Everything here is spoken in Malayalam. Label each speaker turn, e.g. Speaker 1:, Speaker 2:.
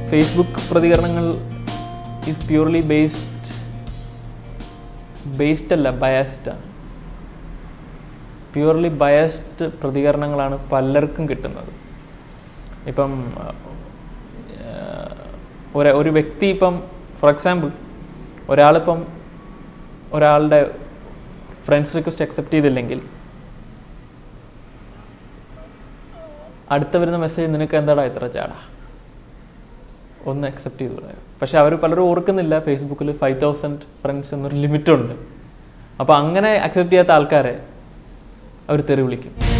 Speaker 1: ഫേസ്ബുക്ക് പ്രതികരണങ്ങൾ ഈസ് പ്യൂർലി ബേസ്ഡ് ബേസ്ഡ് അല്ല ബയസ്ഡ് ആണ് പ്യൂർലി ബയസ്ഡ് പ്രതികരണങ്ങളാണ് പലർക്കും കിട്ടുന്നത് ഇപ്പം ആഹ്, ഒരു ഒരു വ്യക്തി ഇപ്പം ഫോർ എക്സാമ്പിൾ ഒരാളിപ്പം ഒരാളുടെ ഫ്രണ്ട്സ് റിക്വസ്റ്റ് അക്സെപ്റ്റ് ചെയ്തില്ലെങ്കിൽ അടുത്ത വരുന്ന മെസ്സേജ് നിനക്ക് എന്താടാ ഇത്ര ചാടാ ഒന്ന് അക്സെപ്റ്റ് ചെയ്തു കളയാം പക്ഷെ അവർ പലരും ഓർക്കുന്നില്ല ഫേസ്ബുക്കിൽ ഫൈവ് തൗസൻഡ് ഫ്രണ്ട്സ് എന്നൊരു ലിമിറ്റ് ഉണ്ട് അപ്പോൾ അങ്ങനെ അക്സെപ്റ്റ് ചെയ്യാത്ത ആൾക്കാരെ അവർ തെറി വിളിക്കും